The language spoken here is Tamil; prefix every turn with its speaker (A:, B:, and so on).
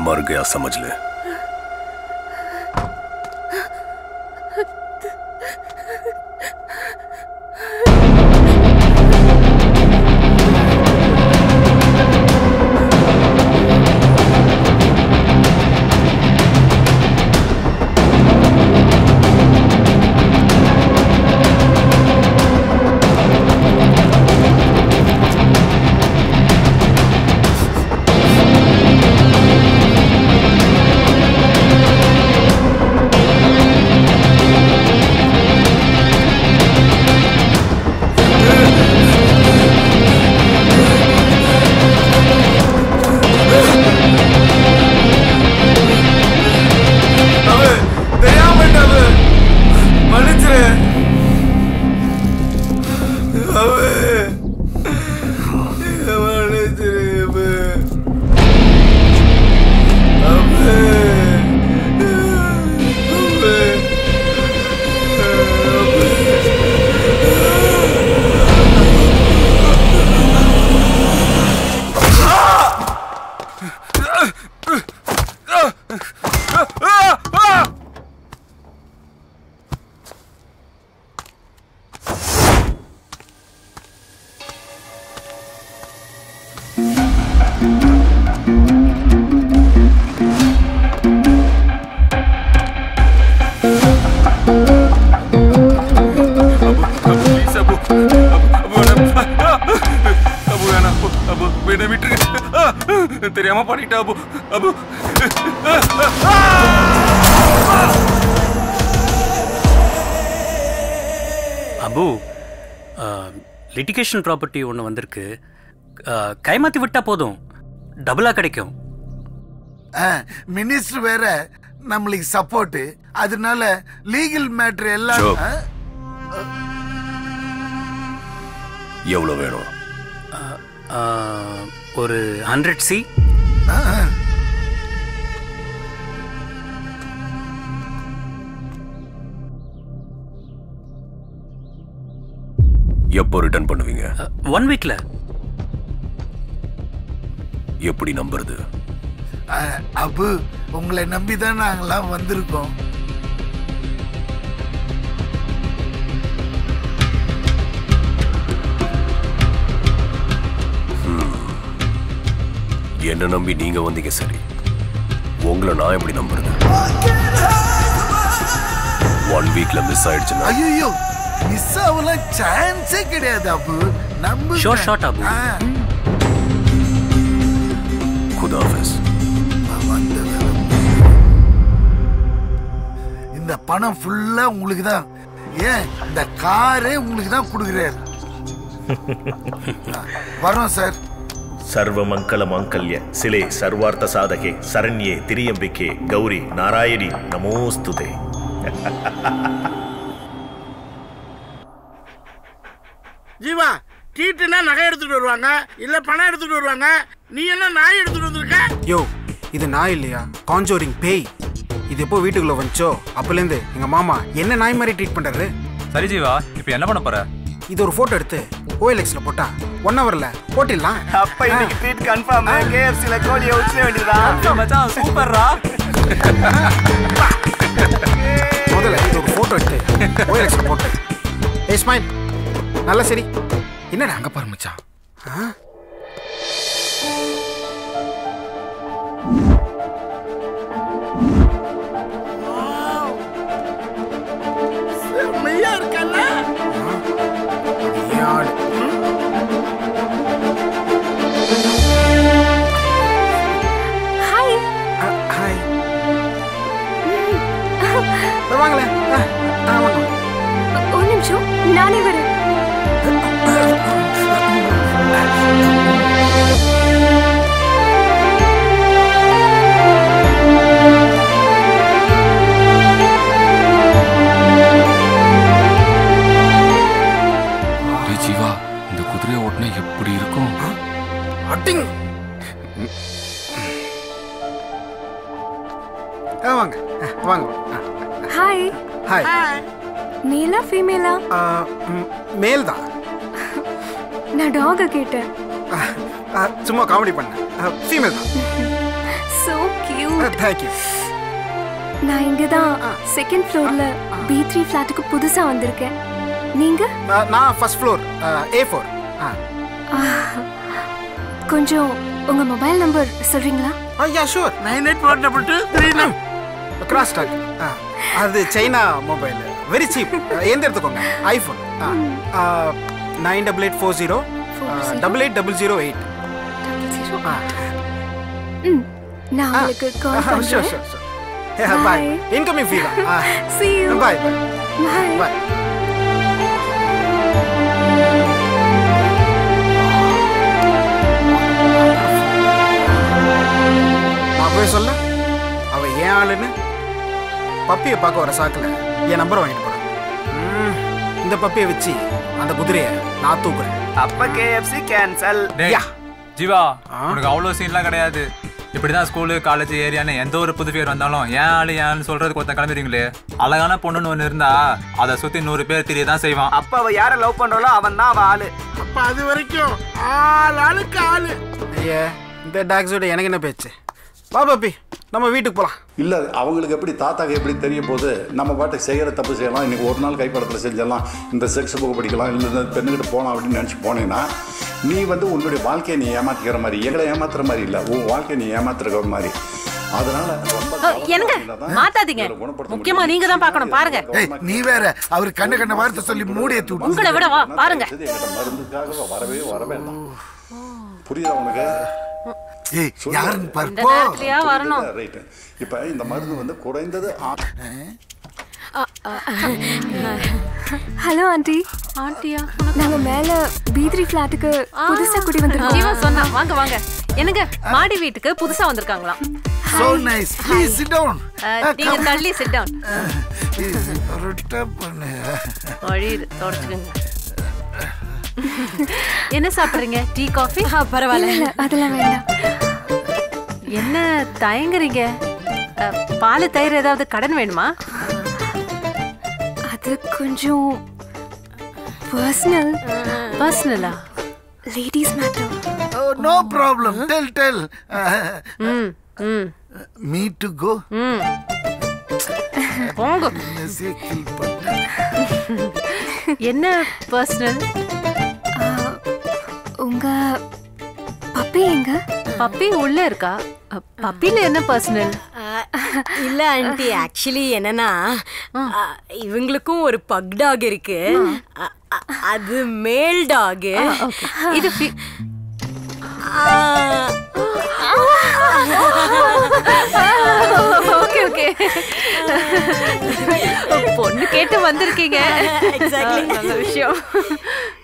A: मर गया समझ ले
B: ப்ளீஸ் அபு அபு அபு அபு வேணாம் அபு அபு விட விட்டுரு தெரியாம பண்ணிட்டா அபு அபு
C: அபு லிட்டிகேஷன் ப்ராப்பர்ட்டி ஒன்று வந்திருக்கு ஆ, கைமாத்தி விட்டா போதும் டபுளாக கிடைக்கும்
D: மினிஸ்டர் வேற நம்மளுக்கு சப்போர்ட் அதனால லீகல் மேட்டர் எல்லாம்
A: ஜோக்.
D: ஆ?
A: எவ்வளவு வேணும்
C: ஆ, ஒரு ஹண்ட்ரட் சி
D: ஆ, ஆ.
A: எப்போ ரிட்டர்ன் பண்ணுவீங்க
C: ஒன் வீக்கில்
A: எப்படி நம்புறது
D: ஆ, அபு உங்களை நம்பி தான் நாங்கெல்லாம் வந்திருக்கோம்
A: என்ன நம்பி நீங்க வந்தீங்க சரி உங்களை நான் எப்படி நம்புறது ஒன் வீக்ல மிஸ் ஆயிடுச்சுன்னா
D: ஐயோ மிஸ் ஆகலாம் சான்ஸே கிடையாது அபு நம்பு
C: Sure shot, அபு.
A: குதாஃபிஸ்
D: இந்த பணம் ஃபுல்லா உங்களுக்கு தான் ஏன் இந்த காரே உங்களுக்கு தான் கொடுக்குறாரு வரோம் சார்
E: ಸರ್ವಮಂಕಲ ಮಾಂಕಲ್ಯ ಸಿಲೆ ಸರ್ವಾರ್ಥ ಸಾಧಕೆ ಶರಣ್ಯೆ ತಿರಿಯಂಬಿಕೆ ಗೌರಿ ನಾರಾಯಣಿ ನಮೋಸ್ತುತೆ
F: ஜீவா டீட்டுனா நகை எடுத்துட்டு வருவாங்க இல்ல பணம் எடுத்துட்டு வருவாங்க நீ என்ன நாய் எடுத்துட்டு வந்திருக்க
G: யோ இது நான் இல்லையா காஞ்சோரிங் பேய் இது எப்போ வீட்டுக்குள்ள வந்துச்சோ அப்பலேருந்து எங்க மாமா என்ன நாய் மாதிரி ட்ரீட் பண்றாரு
B: சரி ஜீவா இப்போ என்ன பண்ண போற
G: இது ஒரு போட்டோ எடுத்து ஓஎல்எக்ஸ்ல போட்டா ஒன் ஹவர்ல போட்டிடலாம்
H: அப்ப இன்னைக்கு ட்ரீட் கன்ஃபார்ம் கேஎஃப்சில கோழியை உச்சிட வேண்டியதா
B: மச்சான் சூப்பர்ரா
G: முதல்ல இது ஒரு போட்டோ எடுத்து ஓஎல்எக்ஸ்ல போட்டு ஏ ஸ்மைல் நல்லா சரி என்னடா அங்க பாரு மச்சான் ஆ?
F: செம்மையா இருக்கல்ல
G: ஏன் ஆளு?
I: ஹாய்
G: ஆ, ஹாய் வாங்களேன் ஆ, ஆ, வாங்க.
I: ஒரு நிமிஷம் நானே வரேன்
B: ஜீவா இந்த குதிரையை ஓட்டினா எப்படி இருக்கும்
G: அட்டிங் ஆ, வாங்க ஆ, வாங்க ஆ,
I: ஹாய்
G: ஹாய்
I: மேலா ஃபீமேலா
G: ஆ, ம், மேல் தான்
I: நான் டாக கேட்டேன்
G: ஆ, ஆ, சும்மா காமெடி பண்ணேன் ஃபீமேல் தான்
I: சோ கியூட்
G: தேங்க்யூ
I: நான் இங்க தான் செகண்ட் ஃப்ளோர்ல பி த்ரீ ஃபிளாட்டுக்கு புதுசா வந்திருக்கேன் நீங்க
G: நான் ஃபர்ஸ்ட் ஃப்ளோர் ஏ ஃபோர்
I: கொஞ்சம் உங்க மொபைல் நம்பர் சொல்றீங்களா
G: yeah sure
F: nine eight four double two three nine
G: cross talk அது சைனா மொபைல் வெரி சீப் எந்த எடுத்துக்கோங்க iPhone nine double eight four zero double eight double zero eight
I: ம் நான் உங்களுக்கு கால்
G: ஷூர்
I: பண்றேன்
G: sure sure bye
I: Bye.
G: Incoming fee தான்
I: see you
G: bye bye
I: bye
G: பாய் நான் போய் சொல்ல அவ ஏன் ஆளுன்னு பப்பியை பார்க்க வர சாக்கில் என் நம்பர் வாங்கிட்டு போறேன் ம், இந்த பப்பியை வச்சு அந்த குதிரையை நான் தூக்குறேன்
H: அப்ப கேஎஃப்சி கேன்சல்
J: டேய்
G: யா.
J: ஜீவா உனக்கு அவ்வளோ சீன்லாம் கிடையாது இப்படிதான் ஸ்கூலு காலேஜ் ஏரியான்னு எந்த ஒரு புது பேர் வந்தாலும் ஏன் ஆளு ஏன்னு சொல்றதுக்கு ஒருத்தன் கிளம்பிடுங்களே அழகான பொண்ணுன்னு ஒன்று இருந்தா அதை சுத்தி நூறு பேர் தெரிய தான் செய்வான்
H: அப்ப அவ யார லவ் பண்றாளோ அவன் தான் அவ ஆளு
F: அப்ப அது வரைக்கும் ஆள் ஆளுக்கு ஆளு
G: ஐயா இந்த டாக்ஸோட எனக்கு என்ன பேச்சு வா பப்பி நம்ம வீட்டுக்கு போகலாம்
K: இல்லை அவங்களுக்கு எப்படி தாத்தாக்கு எப்படி தெரிய போது நம்ம பாட்டுக்கு செய்கிற தப்பு செய்யலாம் இன்றைக்கி ஒரு நாள் கைப்படத்தில் செஞ்சிடலாம் இந்த செக்ஸ் புக் படிக்கலாம் இல்லை இந்த பெண்ணுக்கிட்ட போகலாம் அப்படின்னு நினச்சி போனேன்னா நீ வந்து உன்னுடைய வாழ்க்கையை நீ ஏமாற்றிக்கிற மாதிரி எங்களை ஏமாத்துற மாதிரி இல்லை உன் வாழ்க்கையை நீ ஏமாத்துற மாதிரி அதனால ரொம்ப
L: என்னங்க மாத்தாதீங்க முக்கியமா நீங்க தான் பார்க்கணும் பாருங்க
D: ஏய் நீ வேற அவர் கண்ண கண்ண வார்த்தை சொல்லி மூடி ஏத்தி விட்டு
L: உங்களை விட வா பாருங்க
K: எங்கிட்ட மருந்துக்காக வரவே வர வேண்டாம் புரியுதா உனக்கு
D: ஏய் யாருன்னு பாரு
L: இந்த
D: போ
L: நேரத்துலயா வரணும்
K: ரைட்டு இப்போ இந்த மருந்து வந்து குறைந்தது ஆ-
I: ஹலோ ஆண்டி
L: ஆண்டியா
I: நாங்க மேல பி த்ரீ ஃபிளாட்டுக்கு புதுசா குடி வந்திருக்கோம்
L: ஜீவா சொன்னா வாங்க வாங்க என்னங்க மாடி வீட்டுக்கு புதுசா வந்திருக்காங்களாம்
D: so nice please sit down
L: ah, நீங்க தள்ளி சிட் டவுன்
D: ரொட்ட பண்ணு
L: வழியுது தொடச்சுக்கோங்க என்ன சாப்பிடுறீங்க டீ காஃபி பரவாயில்ல
I: இல்ல அதெல்லாம் வேண்டாம்
L: என்ன தயங்குறீங்க அஹ், பால் தயிர் ஏதாவது கடன் வேணுமா
I: அது கொஞ்சம் பர்சனல்
L: பர்சனலா
I: ladies matter
D: no problem tell tell
L: hmm hmm
D: me to go
L: ம் போங்க
D: கில் பண்ணு
L: என்ன பர்சனல்
I: உங்க பப்பி எங்க
L: பப்பி உள்ள இருக்கா அஹ், பப்பில என்ன பர்சனல்
M: இல்ல ஆண்டி ஆக்சுவலி என்னன்னா அ, இவங்களுக்கும் ஒரு பக் டாக் இருக்கு அ, அ, அது மேல் டாக்
L: இது fi- ஓகே ஓகே பொண்ணு கேட்டு வந்திருக்கீங்க
M: Exactly.
L: நல்ல விஷயம்